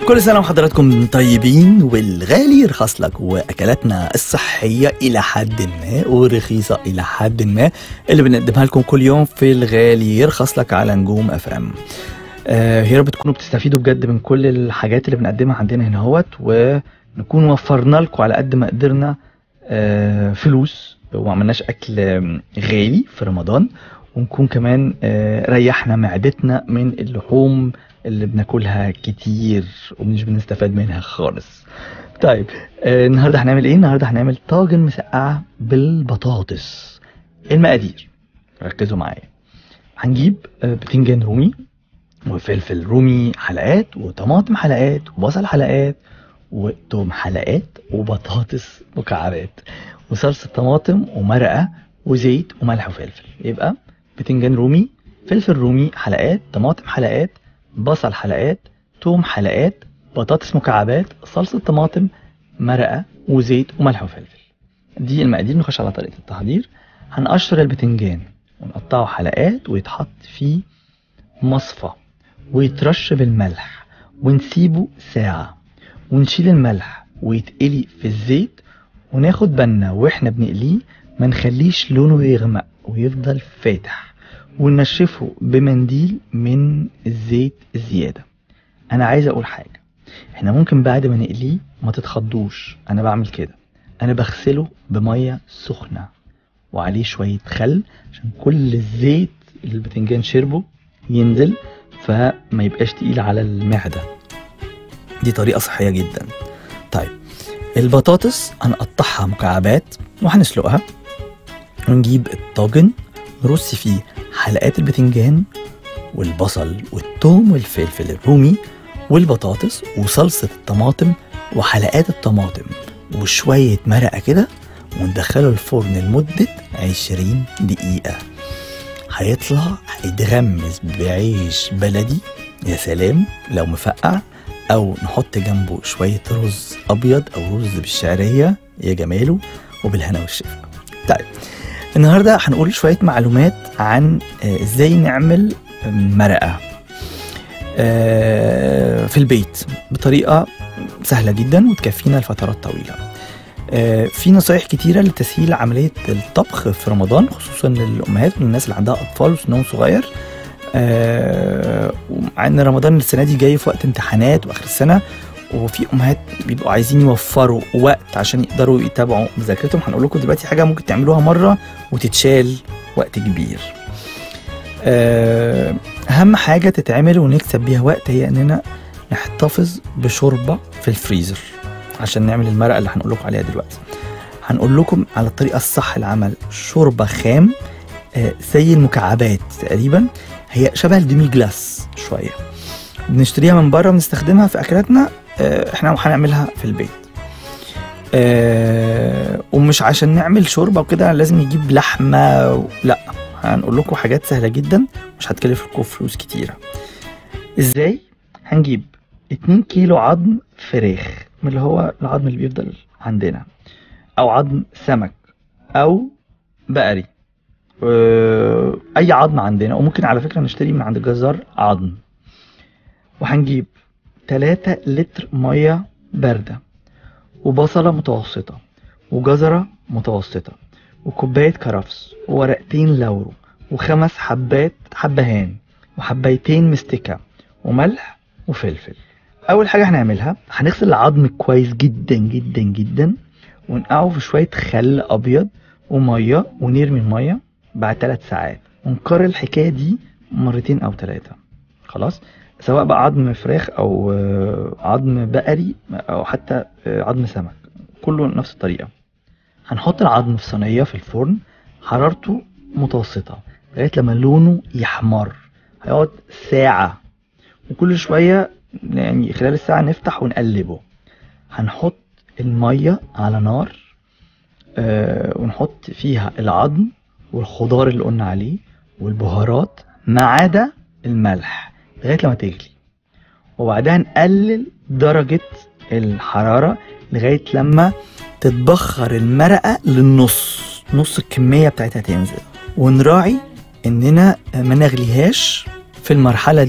كل سنة وحضراتكم طيبين والغالي يرخص لك وأكلاتنا الصحية إلى حد ما ورخيصة إلى حد ما اللي بنقدمها لكم كل يوم في الغالي يرخص لك على نجوم اف ام آه يا رب تكونوا بتستفيدوا بجد من كل الحاجات اللي بنقدمها عندنا هنا اهوت ونكون وفرنا لكم على قد ما قدرنا آه فلوس وما عملناش أكل آم، غالي في رمضان ونكون كمان آه ريحنا معدتنا من اللحوم اللي بناكلها كتير ومش بنستفاد منها خالص طيب آه النهارده هنعمل ايه النهارده هنعمل طاجن مسقعه بالبطاطس المقادير ركزوا معايا هنجيب آه، بتنجان رومي وفلفل رومي حلقات وطماطم حلقات وبصل حلقات وتوم حلقات وبطاطس مكعبات وصلصه طماطم ومرقه وزيت وملح وفلفل يبقى بتنجان رومي فلفل رومي حلقات طماطم حلقات بصل حلقات توم حلقات بطاطس مكعبات صلصة طماطم مرقة وزيت وملح وفلفل دي المقادير نخش على طريقة التحضير هنقشر البتنجان ونقطعه حلقات ويتحط فيه مصفى ويترش بالملح ونسيبه ساعة ونشيل الملح ويتقلي في الزيت وناخد بالنا واحنا بنقليه ما نخليش لونه يغمق ويفضل فاتح وننشفه بمنديل من الزيت الزيادة انا عايز اقول حاجة احنا ممكن بعد ما نقليه ما تتخضوش انا بعمل كده انا بغسله بمية سخنة وعليه شوية خل عشان كل الزيت اللي البتنجان شربه ينزل فما يبقاش تقيل على المعدة دي طريقة صحية جدا طيب البطاطس هنقطعها مكعبات وهنسلقها ونجيب الطاجن نرص فيه حلقات البتنجان والبصل والثوم والفلفل الرومي والبطاطس وصلصة الطماطم وحلقات الطماطم وشوية مرقة كده وندخله الفرن لمدة 20 دقيقة هيطلع هيتغمس بعيش بلدي يا سلام لو مفقع او نحط جنبه شوية رز ابيض او رز بالشعرية يا جماله وبالهنا والشفا طيب النهارده هنقول شويه معلومات عن آه، ازاي نعمل مرقه آه، في البيت بطريقه سهله جدا وتكفينا لفترات طويله آه، في نصايح كتيرة لتسهيل عملية الطبخ في رمضان خصوصا للأمهات والناس اللي عندها أطفال وسنهم صغير آه، ومع إن رمضان السنة دي جاي في وقت امتحانات وآخر السنة وفي أمهات بيبقوا عايزين يوفروا وقت عشان يقدروا يتابعوا مذاكرتهم هنقول لكم دلوقتي حاجة ممكن تعملوها مرة وتتشال وقت كبير آه، أهم حاجة تتعمل ونكسب بيها وقت هي إننا نحتفظ بشوربة في الفريزر عشان نعمل المرقة اللي هنقول لكم عليها دلوقتي هنقول لكم على الطريقة الصح لعمل شوربة خام آه، زي المكعبات تقريبا هي شبه الديمي جلاس شوية بنشتريها من بره بنستخدمها في أكلاتنا آه، احنا هنعملها في البيت آه، ومش عشان نعمل شوربة وكده لازم نجيب لحمة و- لا هنقول لكم حاجات سهلة جدا مش هتكلف لكم فلوس كتيرة ازاي هنجيب 2 كيلو عظم فراخ من اللي هو العظم اللي بيفضل عندنا او عظم سمك او بقري آه، اي عظم عندنا وممكن على فكرة نشتري من عند الجزار عظم وهنجيب 3 لتر مية باردة وبصلة متوسطة وجزرة متوسطة وكوباية كرفس وورقتين لورو وخمس حبات حبهان وحبايتين مستكة وملح وفلفل أول حاجة هنعملها هنغسل العظم كويس جدا جدا جدا ونقعه في شوية خل أبيض ومية ونرمي المية بعد ثلاث ساعات ونكرر الحكاية دي مرتين أو ثلاثة خلاص سواء بقى عظم فراخ او آه، عظم بقري او حتى آه، عظم سمك كله نفس الطريقه هنحط العظم في صينيه في الفرن حرارته متوسطه لغايه لما لونه يحمر هيقعد ساعه وكل شويه يعني خلال الساعه نفتح ونقلبه هنحط الميه على نار آه، ونحط فيها العظم والخضار اللي قلنا عليه والبهارات ما عدا الملح لغايه لما تغلي وبعدها نقلل درجة الحرارة لغاية لما تتبخر المرقة للنص نص الكمية بتاعتها تنزل ونراعي اننا ما نغليهاش في المرحلة دي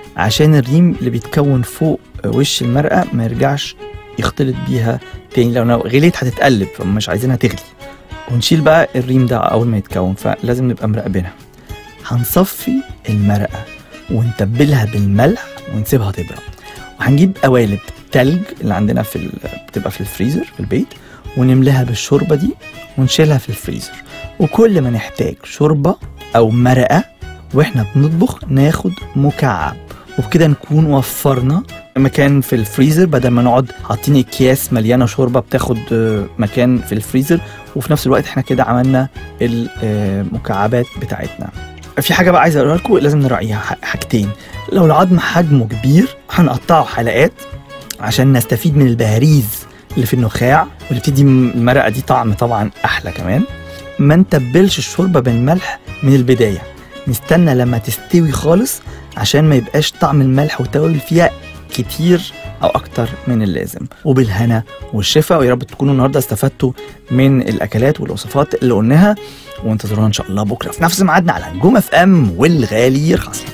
عشان الريم اللي بيتكون فوق وش المرقه ما يرجعش يختلط بيها تاني لو غليت هتتقلب فمش عايزينها تغلي ونشيل بقى الريم ده اول ما يتكون فلازم نبقى مراقبينها هنصفي المرقه ونتبلها بالملح ونسيبها تبرد وهنجيب قوالب تلج اللي عندنا في ال... بتبقى في الفريزر في البيت ونملاها بالشوربه دي ونشيلها في الفريزر وكل ما نحتاج شوربه او مرقه واحنا بنطبخ ناخد مكعب وبكده نكون وفرنا مكان في الفريزر بدل ما نقعد حاطين اكياس مليانه شوربه بتاخد مكان في الفريزر وفي نفس الوقت احنا كده عملنا المكعبات بتاعتنا في حاجه بقى عايز اقولها لكم لازم نراعيها حاجتين لو العظم حجمه كبير هنقطعه حلقات عشان نستفيد من البهاريز اللي في النخاع واللي بتدي المرقه دي طعم طبعا احلى كمان ما نتبلش الشوربه بالملح من البدايه نستنى لما تستوي خالص عشان ما يبقاش طعم الملح والتوابل فيها كتير او اكتر من اللازم وبالهنا والشفا ويا رب تكونوا النهارده استفدتوا من الاكلات والوصفات اللي قلناها وانتظرونا ان شاء الله بكره في نفس ميعادنا على نجوم اف ام والغالي يرخص